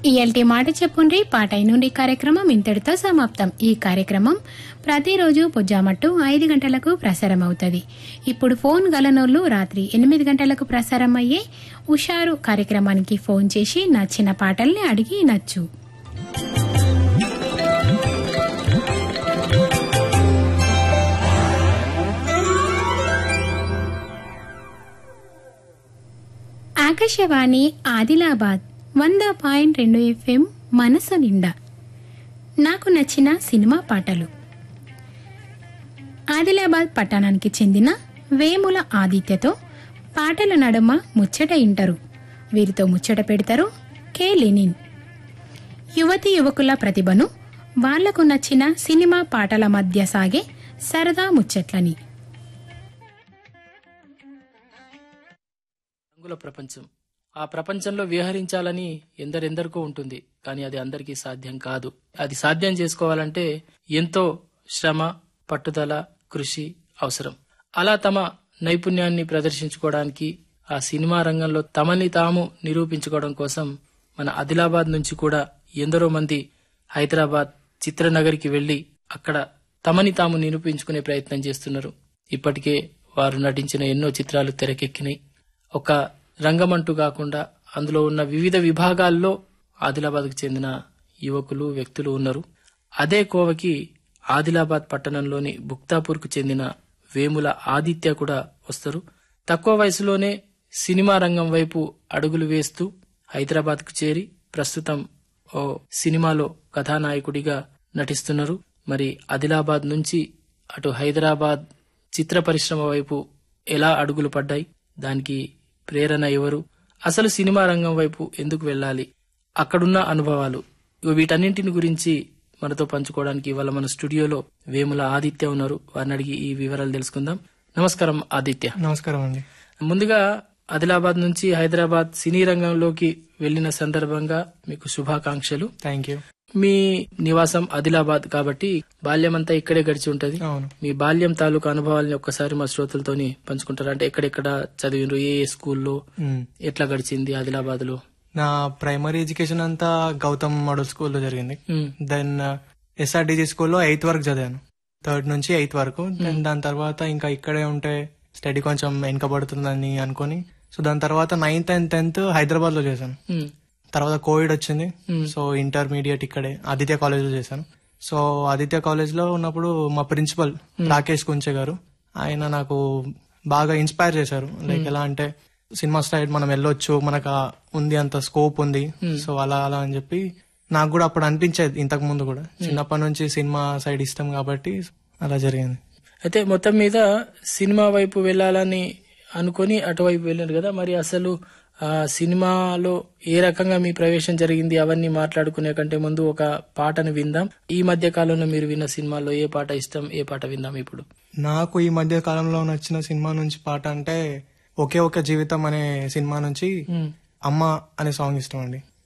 ఇయల్టి మాట చెప్పుండ్రి పాట నుండి కార్యక్రమం ఇంతటితో సమాప్తం ఈ కార్యక్రమం ప్రతిరోజు పొజ్జామట్టు ఐదు గంటలకు ప్రసారం అవుతుంది ఇప్పుడు ఫోన్ గలనోళ్ళు రాత్రి ఎనిమిది గంటలకు ప్రసారం అయ్యే ఉషారు కార్యక్రమానికి ఫోన్ చేసి నచ్చిన పాటల్ని అడిగి నచ్చు ఆకాశవాణి ఆదిలాబాద్ వంద పాయింట్ రెండు ఎఫ్ఎం మనసు నిండా నాకు నచ్చిన సినిమా పాటలు ఆదిలాబాద్ పట్టణానికి చెందిన వేముల ఆదిత్యతో పాటల నడుమ ముచ్చట ఇంటరు వీరితో ముచ్చట పెడతారు కె లెనిన్ యువతి యువకుల ప్రతిభను వాళ్లకు నచ్చిన సినిమా పాటల మధ్య సాగే సరదా ముచ్చట్లని రంగుల ప్రపంచం ఆ ప్రపంచంలో విహరించాలని ఎందరెందరికో ఉంటుంది కానీ అది అందరికీ సాధ్యం కాదు అది సాధ్యం చేసుకోవాలంటే ఎంతో శ్రమ పట్టుదల కృషి అవసరం అలా తమ నైపుణ్యాన్ని ప్రదర్శించుకోవడానికి ఆ సినిమా రంగంలో తమని తాము నిరూపించుకోవడం కోసం మన ఆదిలాబాద్ నుంచి కూడా ఎందరో మంది హైదరాబాద్ చిత్రనగర్కి వెళ్లి అక్కడ తమని తాము నిరూపించుకునే ప్రయత్నం చేస్తున్నారు ఇప్పటికే వారు నటించిన ఎన్నో చిత్రాలు తెరకెక్కినాయి ఒక రంగమంటూ కాకుండా అందులో ఉన్న వివిధ విభాగాల్లో ఆదిలాబాద్కు చెందిన యువకులు వ్యక్తులు ఉన్నారు అదే కోవకి ఆదిలాబాద్ పట్టణంలోని బుక్తాపూర్కు చెందిన వేముల ఆదిత్య కూడా వస్తారు తక్కువ వయసులోనే సినిమా రంగం వైపు అడుగులు వేస్తూ హైదరాబాద్కు చేరి ప్రస్తుతం ఓ సినిమాలో కథానాయకుడిగా నటిస్తున్నారు మరి ఆదిలాబాద్ నుంచి అటు హైదరాబాద్ చిత్ర పరిశ్రమ వైపు ఎలా అడుగులు పడ్డాయి దానికి ప్రేరణ ఎవరు అసలు సినిమా రంగం వైపు ఎందుకు వెళ్ళాలి అక్కడున్న అనుభవాలు ఇగో వీటన్నింటిని గురించి మనతో పంచుకోవడానికి ఇవాళ మన స్టూడియోలో వేముల ఆదిత్య ఉన్నారు వారిని అడిగి ఈ వివరాలు తెలుసుకుందాం నమస్కారం ఆదిత్య నమస్కారం అండి ముందుగా ఆదిలాబాద్ నుంచి హైదరాబాద్ సినీ రంగంలోకి వెళ్లిన సందర్భంగా మీకు శుభాకాంక్షలు థ్యాంక్ యూ మీ నివాసం ఆదిలాబాద్ కాబట్టి బాల్యం అంతా ఇక్కడే గడిచి ఉంటది అవును మీ బాల్యం తాలూకు అనుభవాల్ని ఒక్కసారి మా శ్రోతలతోని పంచుకుంటారు అంటే ఎక్కడెక్కడ చదివిండ్రు ఏ ఏ స్కూల్లో మ్మ్. ఎట్లా గడిచింది ఆదిలాబాద్ లో నా ప్రైమరీ ఎడ్యుకేషన్ అంతా గౌతమ్ మోడల్ స్కూల్లో జరిగింది దెన్ ఎస్ఆర్డిజి స్కూల్లో ఎయిత్ వరకు చదివాను థర్డ్ నుంచి ఎయిత్ వరకు దెన్ దాని తర్వాత ఇంకా ఇక్కడే ఉంటే స్టడీ కొంచెం వెనుకబడుతుందని అనుకొని సో దాని తర్వాత నైన్త్ అండ్ టెన్త్ హైదరాబాద్ లో చేశాను తర్వాత కోవిడ్ వచ్చింది సో ఇంటర్మీడియట్ ఇక్కడే ఆదిత్య కాలేజ్ లో చేశాను సో ఆదిత్య కాలేజ్ లో ఉన్నప్పుడు మా ప్రిన్సిపల్ రాకేష్ కుంచే గారు ఆయన నాకు బాగా ఇన్స్పైర్ చేశారు లైక్ ఎలా అంటే సినిమా సైడ్ మనం వెళ్ళొచ్చు మనకు ఆ ఉంది అంత స్కోప్ ఉంది సో అలా అలా అని చెప్పి నాకు కూడా అప్పుడు అనిపించేది ఇంతకు ముందు కూడా చిన్నప్పటి నుంచి సినిమా సైడ్ ఇష్టం కాబట్టి అలా జరిగింది అయితే మొత్తం మీద సినిమా వైపు వెళ్ళాలని అనుకొని అటువైపు వెళ్ళారు కదా మరి అసలు ఆ సినిమాలో ఏ రకంగా మీ ప్రవేశం జరిగింది అవన్నీ మాట్లాడుకునే కంటే ముందు ఒక పాటను విందాం ఈ మధ్య కాలంలో మీరు విన్న సినిమాలో ఏ పాట ఇష్టం ఏ పాట విందాం ఇప్పుడు నాకు ఈ మధ్య కాలంలో నచ్చిన సినిమా నుంచి పాట అంటే ఒకే ఒక జీవితం అనే సినిమా నుంచి అమ్మ అనే సాంగ్ ఇష్టం అండి